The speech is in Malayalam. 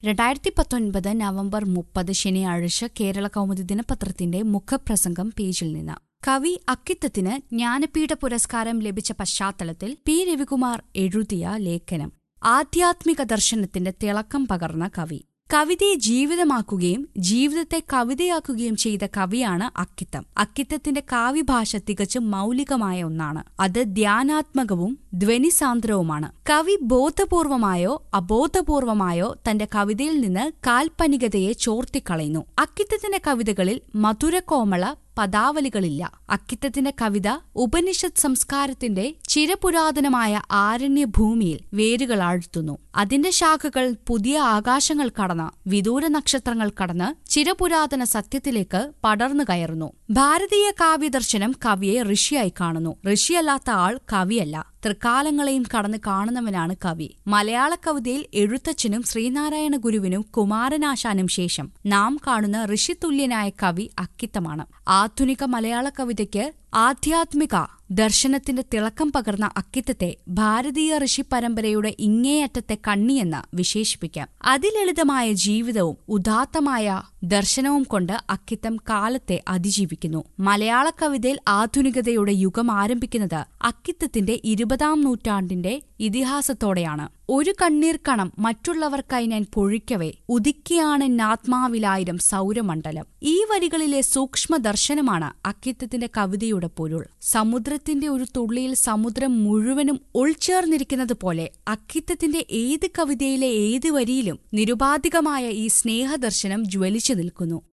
രണ്ടായിരത്തി പത്തൊൻപത് നവംബർ മുപ്പത് ശനിയാഴ്ച കേരള കൗമുദി ദിനപത്രത്തിന്റെ മുഖപ്രസംഗം പേജിൽ നിന്ന് കവി അക്കിത്തത്തിന് ജ്ഞാനപീഠ പുരസ്കാരം ലഭിച്ച പശ്ചാത്തലത്തിൽ പി രവികുമാർ എഴുതിയ ലേഖനം ആധ്യാത്മിക ദർശനത്തിന്റെ തിളക്കം പകർന്ന കവി കവിതയെ ജീവിതമാക്കുകയും ജീവിതത്തെ കവിതയാക്കുകയും ചെയ്ത കവിയാണ് അക്കിത്തം അക്കിത്തത്തിന്റെ കാവ്യഭാഷ തികച്ചും മൗലികമായ ഒന്നാണ് അത് ധ്യാനാത്മകവും ധ്വനിസാന്ദ്രവുമാണ് കവി ബോധപൂർവമായോ അബോധപൂർവമായോ തന്റെ കവിതയിൽ നിന്ന് കാൽപ്പനികതയെ ചോർത്തിക്കളയുന്നു അക്കിത്തത്തിന്റെ കവിതകളിൽ മധുരകോമള പദാവലികളില്ല അക്കിത്തത്തിന്റെ കവിത ഉപനിഷത്ത് സംസ്കാരത്തിന്റെ ചിരപുരാതനമായ ആരണ്യഭൂമിയിൽ വേരുകൾ ആഴ്ത്തുന്നു അതിന്റെ ശാഖകൾ പുതിയ ആകാശങ്ങൾ കടന്ന് വിദൂര നക്ഷത്രങ്ങൾ കടന്ന് ചിരപുരാതന സത്യത്തിലേക്ക് പടർന്നു കയറുന്നു ഭാരതീയ കാവ്യദർശനം കവിയെ ഋഷിയായി കാണുന്നു ഋഷിയല്ലാത്ത ആൾ കവിയല്ല തൃക്കാലങ്ങളെയും കടന്ന് കാണുന്നവനാണ് കവി മലയാള കവിതയിൽ എഴുത്തച്ഛനും ശ്രീനാരായണ ഗുരുവിനും കുമാരനാശാനും ശേഷം നാം കാണുന്ന ഋഷിതുല്യനായ കവി അക്കിത്തമാണ് ആധുനിക മലയാള കവിതയ്ക്ക് ആധ്യാത്മിക ദർശനത്തിന്റെ തിളക്കം പകർന്ന അക്കിത്തത്തെ ഭാരതീയ ഋഷി പരമ്പരയുടെ ഇങ്ങേയറ്റത്തെ കണ്ണിയെന്ന് വിശേഷിപ്പിക്കാം അതിലളിതമായ ജീവിതവും ഉദാത്തമായ ദർശനവും കൊണ്ട് അക്കിത്തം കാലത്തെ അതിജീവിക്കുന്നു മലയാള കവിതയിൽ ആധുനികതയുടെ യുഗം ആരംഭിക്കുന്നത് അക്കിത്തത്തിന്റെ ഇരുപതാം നൂറ്റാണ്ടിന്റെ ഇതിഹാസത്തോടെയാണ് ഒരു കണ്ണീർ കണം മറ്റുള്ളവർക്കായി ഞാൻ പൊഴിക്കവേ ഉദിക്കിയാണെന്നാത്മാവിലായിരം സൗരമണ്ഡലം ഈ വരികളിലെ സൂക്ഷ്മ ദർശനമാണ് അക്കിത്തത്തിന്റെ കവിതയുടെ പൊരുൾ സമുദ്രത്തിന്റെ ഒരു തുള്ളിയിൽ സമുദ്രം മുഴുവനും ഉൾച്ചേർന്നിരിക്കുന്നത് പോലെ അക്കിത്തത്തിന്റെ ഏത് കവിതയിലെ ഏത് വരിയിലും നിരുപാധികമായ ഈ സ്നേഹദർശനം ജ്വലിച്ചു നിൽക്കുന്നു